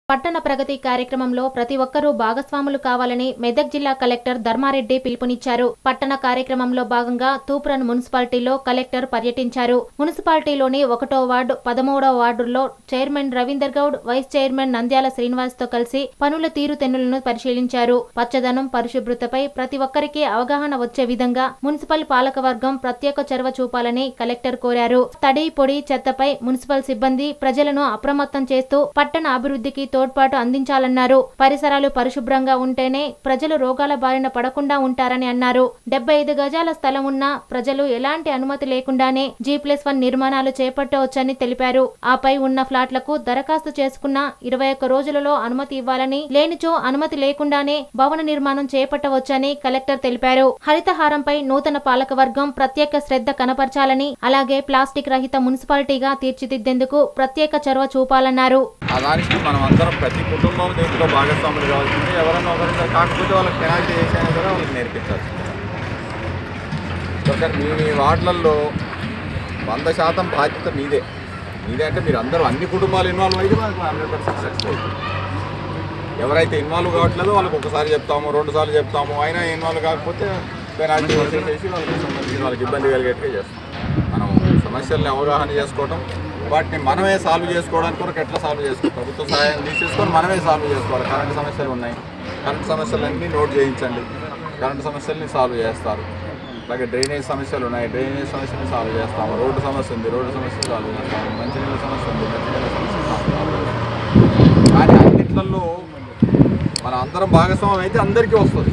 పట్టణ ప్రగతి కార్యక్రమంలో ప్రతి ఒక్కరూ భాగస్వాములు కావాలని మెదక్ జిల్లా కలెక్టర్ ధర్మారెడ్డి పిలుపునిచ్చారు పట్టణ కార్యక్రమంలో భాగంగా తూప్రన్ మున్సిపాలిటీలో కలెక్టర్ పర్యటించారు మున్సిపాలిటీలోని ఒకటో వార్డు పదమూడవ వార్డుల్లో chairman Ravinder Goud vice chairman Nandyala Srinivas తో కలిసి పనుల తీరుతెన్నులను పరిశీలించారు పచ్చదనం పరిశుభ్రతపై ప్రతి ఒక్కరికి అవగాహన వచ్చే విధంగా మున్సిపల్ పాలకవర్గం ప్రత్యేక చొరవ చూపాలని కలెక్టర్ కోరారు తడి పొడి చెత్తపై మున్సిపల్ సిబ్బంది ప్రజలను అప్రమత్తం చేస్తూ పట్టణ అభివృద్ధికి తోడ్పాటు అందించాలన్నారు పరిసరాలు పరిశుభ్రంగా ఉంటేనే ప్రజలు రోగాల బారిన పడకుండా ఉంటారని అన్నారు డెబ్బై ఐదు గజాల స్థలం ఉన్న ప్రజలు ఎలాంటి అనుమతి లేకుండానే జీ ప్లస్ వన్ నిర్మాణాలు చేపట్టవచ్చని తెలిపారు ఆపై ఉన్న ఫ్లాట్లకు దరఖాస్తు చేసుకున్న ఇరవై ఒక్క రోజులలో అనుమతి ఇవ్వాలని లేనిచో అనుమతి లేకుండానే భవన నిర్మాణం చేపట్టవచ్చని కలెక్టర్ తెలిపారు హరితహారంపై నూతన పాలకవర్గం ప్రత్యేక శ్రద్ధ కనపరచాలని అలాగే ప్లాస్టిక్ రహిత మున్సిపాలిటీగా తీర్చిదిద్దేందుకు ప్రత్యేక చొరవ చూపాలన్నారు ఆ దానికి మనం అందరం ప్రతి కుటుంబం దీంట్లో భాగస్వాములు కావాల్సింది ఎవరైనా ఒకరి కాకపోతే వాళ్ళకి పెనాల్టీ చేసైనా కూడా వాళ్ళకి నేర్పించాల్సింది ఒకసారి మీ మీ వార్డులలో వంద శాతం బాధ్యత మీదే మీదే అంటే మీరు అందరూ అన్ని కుటుంబాలు ఇన్వాల్వ్ అయితే మనకు హండ్రెడ్ పర్సెంట్ సక్సెస్ అవుతుంది ఎవరైతే ఇన్వాల్వ్ కావట్లేదో వాళ్ళకి ఒకసారి చెప్తాము రెండు సార్లు చెప్తాము అయినా ఇన్వాల్వ్ కాకపోతే పెనాల్టీ వేసేసి వాళ్ళకి సంబంధించి వాళ్ళకి ఇబ్బంది కలిగేట్టుగా చేస్తాం మనం సమస్యల్ని అవగాహన చేసుకోవడం వాటిని మనమే సాల్వ్ చేసుకోవడానికి కొరకు ఎట్లా సాల్వ్ చేసుకోవాలి ప్రభుత్వ సహాయం తీసేసుకొని మనమే సాల్వ్ చేసుకోవాలి కరెంట్ సమస్యలు ఉన్నాయి కరెంట్ సమస్యలన్నీ నోట్ చేయించండి కరెంట్ సమస్యల్ని సాల్వ్ చేస్తారు అలాగే డ్రైనేజ్ సమస్యలు ఉన్నాయి డ్రైనేజ్ సమస్యని సాల్వ్ చేస్తాము రోడ్డు సమస్య ఉంది రోడ్డు సమస్య సాల్వ్ చేస్తాము మంచినీళ్ళ సమస్య ఉంది మంచినీళ్ళ సమస్య సాల్వ్ చేస్తాము కానీ అన్నిట్లలో మన అందరం భాగస్వామ్యం అయితే అందరికీ వస్తుంది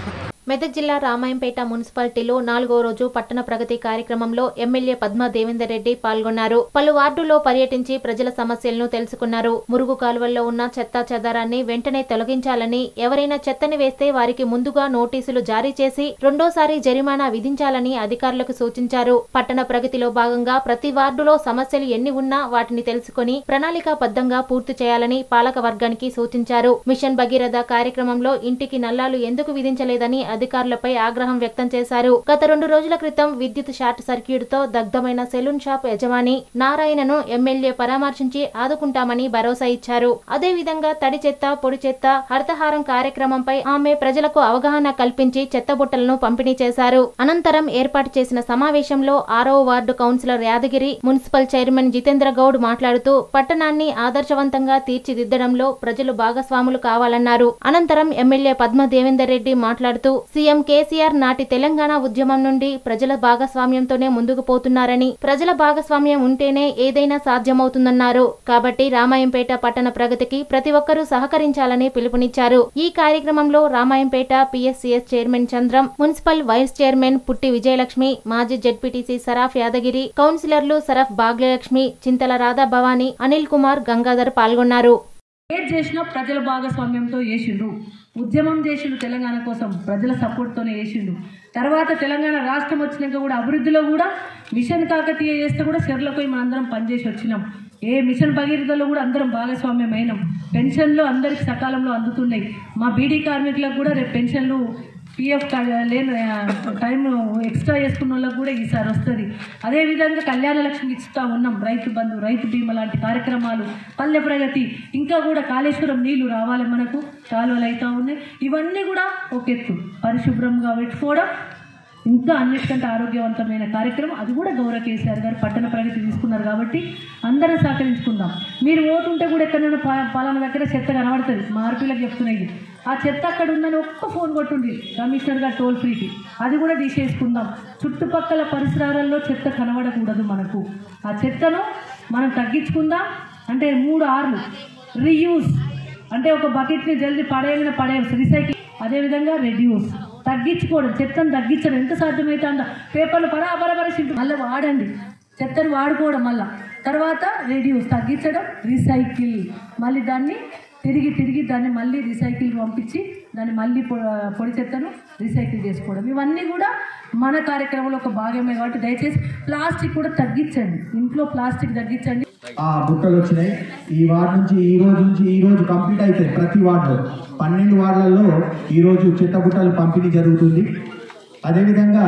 మెదక్ జిల్లా రామాయంపేట మున్సిపాలిటీలో నాలుగో రోజు పట్టణ ప్రగతి కార్యక్రమంలో ఎమ్మెల్యే పద్మా దేవేందర్ రెడ్డి పాల్గొన్నారు పలు వార్డుల్లో పర్యటించి ప్రజల సమస్యలను తెలుసుకున్నారు మురుగు కాలువల్లో ఉన్న చెత్త చెదారాన్ని వెంటనే తొలగించాలని ఎవరైనా చెత్తని వేస్తే వారికి ముందుగా నోటీసులు జారీ చేసి రెండోసారి జరిమానా విధించాలని అధికారులకు సూచించారు పట్టణ ప్రగతిలో భాగంగా ప్రతి వార్డులో సమస్యలు ఎన్ని ఉన్నా వాటిని తెలుసుకుని ప్రణాళికాబద్ధంగా పూర్తి చేయాలని పాలక వర్గానికి సూచించారు మిషన్ భగీరథ కార్యక్రమంలో ఇంటికి నల్లాలు ఎందుకు విధించలేదని అధికారులపై ఆగ్రహం వ్యక్తం చేశారు గత రెండు రోజుల క్రితం విద్యుత్ షార్ట్ సర్క్యూట్ తో దగ్ధమైన సెలూన్ షాప్ యజమాని నారాయణను ఎమ్మెల్యే పరామర్శించి ఆదుకుంటామని భరోసా ఇచ్చారు అదే విధంగా తడి చెత్త పొడి చెత్త హరితహారం కార్యక్రమంపై ఆమె ప్రజలకు అవగాహన కల్పించి చెత్తబుట్టలను పంపిణీ చేశారు అనంతరం ఏర్పాటు చేసిన సమావేశంలో ఆరో ward councillor Yadagiri municipal chairman Jitendra Goud మాట్లాడుతూ పట్టణాన్ని ఆదర్శవంతంగా తీర్చిదిద్దడంలో ప్రజలు భాగస్వాములు కావాలన్నారు అనంతరం ఎమ్మెల్యే పద్మ దేవేందర్ రెడ్డి మాట్లాడుతూ సీఎం కేసీఆర్ నాటి తెలంగాణ ఉద్యమం నుండి ప్రజల భాగస్వామ్యంతోనే ముందుకు పోతున్నారని ప్రజల భాగస్వామ్యం ఉంటేనే ఏదైనా సాధ్యమవుతుందన్నారు కాబట్టి రామాయంపేట పట్టణ ప్రగతికి ప్రతి ఒక్కరూ సహకరించాలని పిలుపునిచ్చారు ఈ కార్యక్రమంలో Ramayampet PSCS chairman Chandram municipal vice chairman Putti Vijayalakshmi మాజీ జడ్పీటీసీ సరాఫ్ యాదగిరి కౌన్సిలర్లు సరఫ్ భాగ్యలక్ష్మి చింతల రాధా భవానీ అనిల్ కుమార్ గంగాధర్ పాల్గొన్నారు ఏది చేసినా ప్రజల భాగస్వామ్యంతో చేసిండు ఉద్యమం చేసిండు తెలంగాణ కోసం ప్రజల సపోర్ట్తోనే చేసిండు తర్వాత తెలంగాణ రాష్ట్రం వచ్చినాక కూడా అభివృద్ధిలో కూడా మిషన్ కాకతీయ చేస్తే కూడా చెర్లకు పోయి మనందరం పనిచేసి వచ్చినాం ఏ మిషన్ భగీరథలో కూడా అందరం భాగస్వామ్యం అయినాం పెన్షన్లు అందరికి సకాలంలో అందుతున్నాయి మా బీడీ కార్మికులకు కూడా రేపు పెన్షన్లు పిఎఫ్ లేని టైం ఎక్స్ట్రా చేసుకున్న వాళ్ళకి కూడా ఈసారి వస్తుంది అదేవిధంగా కళ్యాణ లక్ష్మి ఇస్తూ ఉన్నాం రైతు బంధు రైతు బీమా లాంటి కార్యక్రమాలు పల్లె ప్రగతి ఇంకా కూడా కాళేశ్వరం నీళ్లు రావాలి మనకు కాలువలు అవుతూ ఉన్నాయి ఇవన్నీ కూడా ఒక ఎత్తు పరిశుభ్రంగా పెట్టుకోవడం ఇంకా అన్నిటికంటే ఆరోగ్యవంతమైన కార్యక్రమం అది కూడా గౌరవ కేసీఆర్ గారు పట్టణ ప్రగతి తీసుకున్నారు కాబట్టి అందరం సహకరించుకుందాం మీరు పోతుంటే కూడా ఎక్కడైనా ప- పలానా దగ్గర చెత్త కనబడుతుంది మా ఆర్పీలకు చెప్తున్నాయి ఆ చెత్త అక్కడ ఉందని ఒక్క ఫోన్ కొట్టుండి కమిషనర్ గారు టోల్ ఫ్రీకి అది కూడా తీసేసుకుందాం చుట్టుపక్కల పరిసరాలలో చెత్త కనబడకూడదు మనకు ఆ చెత్తను మనం తగ్గించుకుందాం అంటే మూడు ఆర్లు రీయూజ్ అంటే ఒక బకెట్ని జల్దీ పడేయమైన పడేయచ్చు రీసైకిల్ అదేవిధంగా రెడ్యూస్ తగ్గించుకోవడం చెత్తను తగ్గించడం ఎంత సాధ్యమైతే అంత పేపర్లు బరాబరబర మళ్ళీ వాడండి చెత్తను వాడుకోవడం మళ్ళా తర్వాత రెడ్యూస్ తగ్గించడం రీసైకిల్ మళ్ళీ దాన్ని తిరిగి తిరిగి దాన్ని మళ్ళీ రీసైకిల్ పంపించి దాన్ని మళ్ళీ పొ- పొడి చెత్తను రీసైకిల్ చేసుకోవడం ఇవన్నీ కూడా మన కార్యక్రమంలో ఒక భాగమే కాబట్టి దయచేసి ప్లాస్టిక్ కూడా తగ్గించండి ఇంట్లో ప్లాస్టిక్ తగ్గించండి ఆ బుట్టలు వచ్చినాయి ఈ వార్డు నుంచి ఈ రోజు నుంచి ఈ రోజు కంప్లీట్ అవుతాయి ప్రతి వార్డులో పన్నెండు వార్డులలో ఈ రోజు చెత్త బుట్టలు పంపిణీ జరుగుతుంది అదేవిధంగా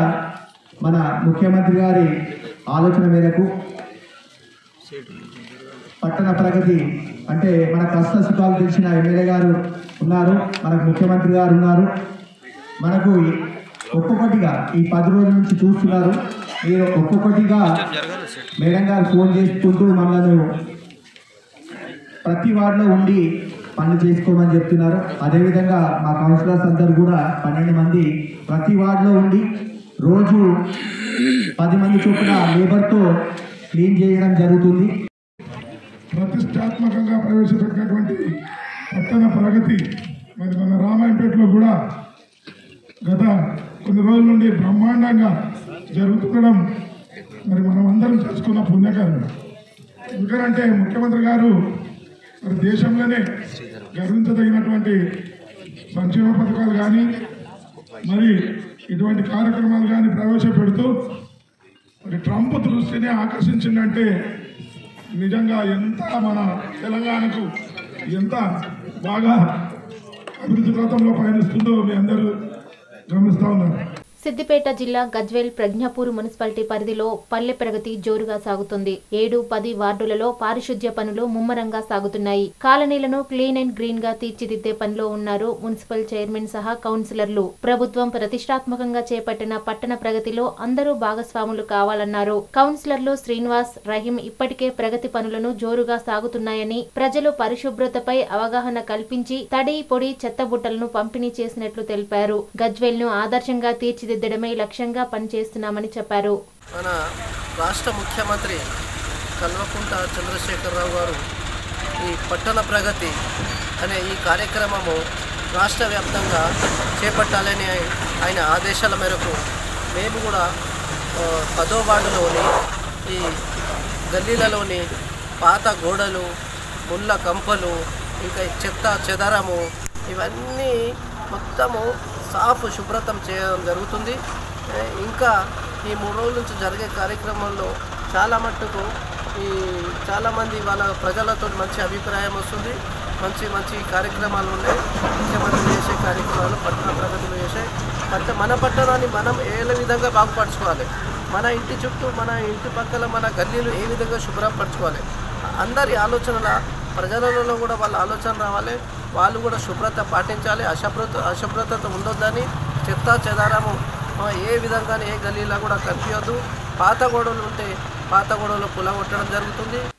మన ముఖ్యమంత్రి గారి ఆలోచన మేరకు పట్టణ ప్రగతి అంటే మన కష్ట సుఖాలు తెలిసిన ఎమ్మెల్యే గారు ఉన్నారు మనకు ముఖ్యమంత్రి గారు ఉన్నారు మనకు ఒక్కొక్కటిగా ఈ పది రోజుల నుంచి చూస్తున్నారు మీరు ఒక్కొక్కటిగా మేడం గారు ఫోన్ చేసుకుంటూ మనల్ని ప్రతి వార్డులో ఉండి పనులు చేసుకోమని చెప్తున్నారు అదేవిధంగా మా కౌన్సిలర్స్ అందరూ కూడా పన్నెండు మంది ప్రతి వార్డులో ఉండి రోజు పది మంది చొప్పున లేబర్తో క్లీన్ చేయడం జరుగుతుంది ప్రతిష్టాత్మకంగా ప్రవేశపెట్టినటువంటి పట్టణ ప్రగతి మరి మన రామాయంపేటలో కూడా గత కొన్ని రోజుల నుండి బ్రహ్మాండంగా జరుగుతుండడం మరి మనం అందరం చేసుకున్న పుణ్యకరం ఎందుకంటే ముఖ్యమంత్రి గారు మరి దేశంలోనే గర్వించదగినటువంటి సంక్షేమ పథకాలు కానీ మరి ఇటువంటి కార్యక్రమాలు కానీ ప్రవేశపెడుతూ మరి ట్రంప్ దృష్టిని ఆకర్షించిందంటే నిజంగా ఎంత మన తెలంగాణకు ఎంత బాగా అభివృద్ధి పథంలో పయనిస్తుందో మీ అందరూ గమనిస్తూ ఉన్నారు సిద్దిపేట జిల్లా గజ్వేల్ ప్రజ్ఞాపూర్ మున్సిపాలిటీ పరిధిలో పల్లె ప్రగతి జోరుగా సాగుతుంది ఏడు పది వార్డులలో పారిశుద్ధ్య పనులు ముమ్మరంగా సాగుతున్నాయి కాలనీలను క్లీన్ అండ్ గ్రీన్ గా తీర్చిదిద్దే పనిలో ఉన్నారు మున్సిపల్ చైర్మన్ సహా కౌన్సిలర్లు ప్రభుత్వం ప్రతిష్టాత్మకంగా చేపట్టిన పట్టణ ప్రగతిలో అందరూ భాగస్వాములు కావాలన్నారు కౌన్సిలర్లు శ్రీనివాస్ రహీం ఇప్పటికే ప్రగతి పనులను జోరుగా సాగుతున్నాయని ప్రజలు పరిశుభ్రతపై అవగాహన కల్పించి తడి పొడి చెత్త బుట్టలను పంపిణీ చేసినట్లు తెలిపారు గజ్వేల్ ను ఆదర్శంగా తీర్చిదిద్దడమే లక్ష్యంగా పనిచేస్తున్నామని చెప్పారు మన రాష్ట్ర ముఖ్యమంత్రి కల్వకుంట చంద్రశేఖరరావు గారు ఈ పట్టణ ప్రగతి అనే ఈ కార్యక్రమము రాష్ట్ర వ్యాప్తంగా చేపట్టాలని ఆయన ఆదేశాల మేరకు మేము కూడా ఆ, పదో వార్డులోని ఈ గల్లీలలోని పాత గోడలు ముళ్ళ కంపలు ఇంకా ఈ చెత్త చెదరము ఇవన్నీ మొత్తము సాఫ్ శుభ్రతం చేయడం జరుగుతుంది ఏ, ఇంకా ఈ మూడు రోజుల నుంచి జరిగే కార్యక్రమంలో చాలా మట్టుకు ఈ చాలామంది వాళ్ళ ప్రజలతో మంచి అభిప్రాయం వస్తుంది మంచి మంచి కార్యక్రమాలు ఉన్నాయి ముఖ్యమంత్రి చేసే కార్యక్రమాలు పట్టణ ప్రగతులు చేసే పట్ట మన పట్టణాన్ని మనం ఏ విధంగా బాగుపరచుకోవాలి మన ఇంటి చుట్టూ మన ఇంటి పక్కల మన గల్లీలు ఏ విధంగా శుభ్రపరచుకోవాలి అందరి ఆలోచనల ప్రజలలో కూడా వాళ్ళ ఆలోచన రావాలి వాళ్ళు కూడా శుభ్రత పాటించాలి అశుభ్రత అశుభ్రత ఉండొద్దని చెత్త చెదారము ఆ, ఏ విధంగా ఏ గల్లీలా కూడా కనిపించద్దు పాత గోడలు ఉంటే పాత గోడలు పులగొట్టడం జరుగుతుంది